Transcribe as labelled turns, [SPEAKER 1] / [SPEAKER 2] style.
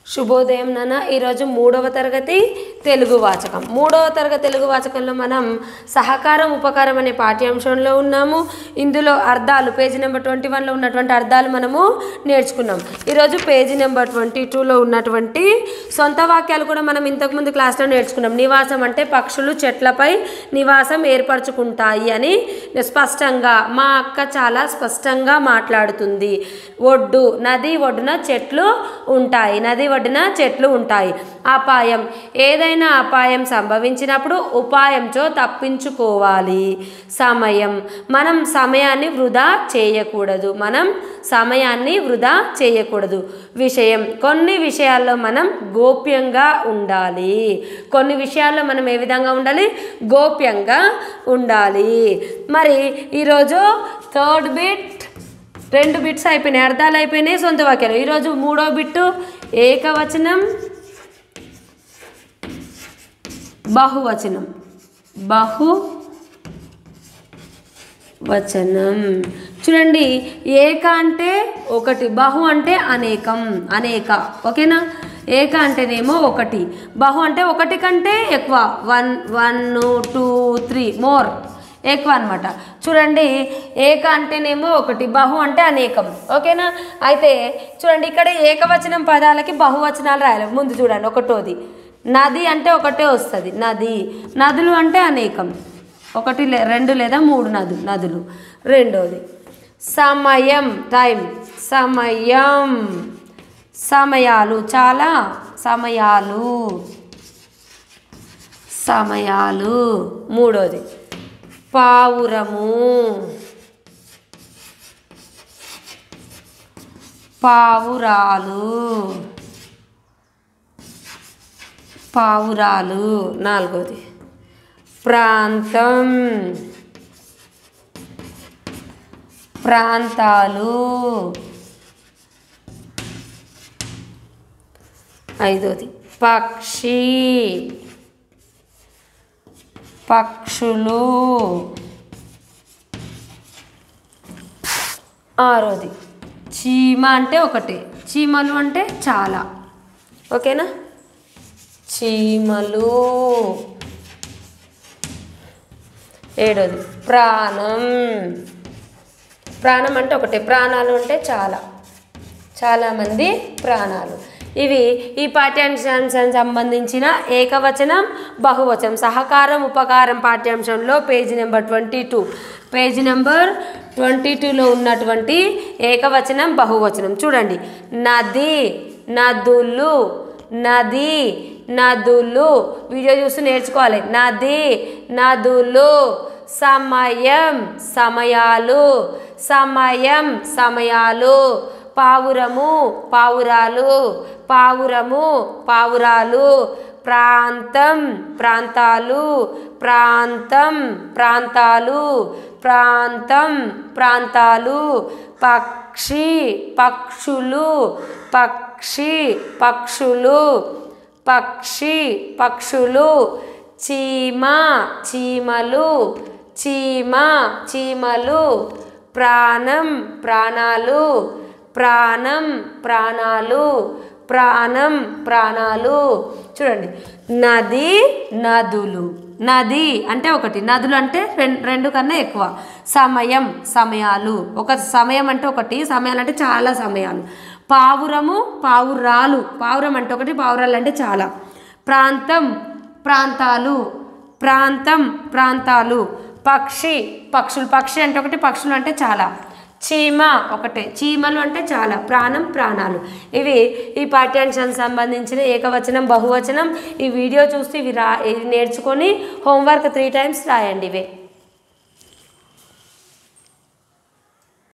[SPEAKER 1] శుభోదయం నాన్న ఈరోజు మూడవ తరగతి తెలుగు వాచకం మూడవ తరగతి తెలుగు వాచకంలో మనం సహకారం ఉపకారం అనే పాఠ్యాంశంలో ఉన్నాము ఇందులో అర్థాలు పేజీ నెంబర్ ట్వంటీ వన్లో ఉన్నటువంటి అర్థాలు మనము నేర్చుకున్నాం ఈరోజు పేజీ నెంబర్ ట్వంటీ టూలో ఉన్నటువంటి సొంత వాక్యాలు కూడా మనం ఇంతకుముందు క్లాస్లో నేర్చుకున్నాం నివాసం అంటే పక్షులు చెట్లపై నివాసం ఏర్పరచుకుంటాయి అని స్పష్టంగా మా అక్క చాలా స్పష్టంగా మాట్లాడుతుంది ఒడ్డు నది ఒడ్డున చెట్లు ఉంటాయి నది ఒడ్డున చెట్లు ఉంటాయి అపాయం ఏదైనా అపాయం సంభవించినప్పుడు ఉపాయంతో తప్పించుకోవాలి సమయం మనం సమయాన్ని వృధా చేయకూడదు మనం సమయాన్ని వృధా చేయకూడదు విషయం కొన్ని విషయాల్లో మనం గోప్యంగా ఉండాలి కొన్ని విషయాల్లో మనం ఏ విధంగా ఉండాలి గోప్యంగా ఉండాలి మరి ఈరోజు థర్డ్ బిట్ రెండు బిట్స్ అయిపోయినాయి అర్థాలు అయిపోయినాయి సొంత వాక్యాలు ఈరోజు మూడో బిట్టు ఏకవచనం బహువచనం బహు వచనం చూడండి ఏక అంటే ఒకటి బహు అంటే అనేకం అనేక ఓకేనా ఏక అంటేనేమో ఒకటి బహు అంటే ఒకటి కంటే ఎక్కువ one one two three more ఎక్కువ అనమాట చూడండి ఏక అంటేనేమో ఒకటి బహు అంటే అనేకం ఓకేనా అయితే చూడండి ఇక్కడ ఏకవచనం పదాలకి బహువచనాలు రాయాలి ముందు చూడండి ఒకటోది నది అంటే ఒకటే వస్తుంది నది నదులు అంటే అనేకం ఒకటి లే రెండు లేదా మూడు నదు నదులు రెండోది సమయం టైం సమయం సమయాలు చాలా సమయాలు సమయాలు మూడోది పావురము పావురాలు పావురాలు నాలుగోది ప్రాంతం ప్రాంతాలు ఐదోది పక్షి పక్షులు ఆరోది చీమ అంటే ఒకటే చీమలు అంటే చాలా ఓకేనా చీమలు ఏడోది ప్రాణం ప్రాణం అంటే ఒకటే ప్రాణాలు అంటే చాలా చాలామంది ప్రాణాలు ఇవి ఈ పాఠ్యాంశానికి సంబంధించిన ఏకవచనం బహువచనం సహకారం ఉపకారం పాఠ్యాంశంలో page number twenty two page number twenty టూలో ఉన్నటువంటి ఏకవచనం బహువచనం చూడండి నది నదులు నది నదులు వీడియో చూసి నేర్చుకోవాలి నది నదులు సమయం సమయాలు సమయం సమయాలు పావురము పావురాలు పావురము పావురాలు ప్రాంతం ప్రాంతాలు ప్రాంతం ప్రాంతాలు ప్రాంతం ప్రాంతాలు పక్షి పక్షులు పక్షి పక్షులు పక్షి పక్షులు చీమ చీమలు చీమ చీమలు ప్రాణం ప్రాణాలు ప్రాణం ప్రాణాలు ప్రాణం ప్రాణాలు చూడండి నది నదులు నది అంటే ఒకటి నదులు అంటే రెండు రెండు కన్నా ఎక్కువ సమయం సమయాలు ఒక సమయం అంటే ఒకటి సమయాలు అంటే చాలా సమయాలు పావురము పావురాలు పావురం అంటే ఒకటి పావురాలు అంటే చాలా ప్రాంతం ప్రాంతాలు ప్రాంతం ప్రాంతాలు పక్షి పక్షులు పక్షి అంటే ఒకటి పక్షులు అంటే చాలా చీమ ఒకటే చీమలు అంటే చాలా ప్రాణం ప్రాణాలు ఇవి ఈ పాఠ్యాంశానికి సంబంధించిన ఏకవచనం బహువచనం ఈ వీడియో చూసి ఇవి రా ఇవి నేర్చుకొని హోంవర్క్ త్రీ టైమ్స్ రాయండి ఇవే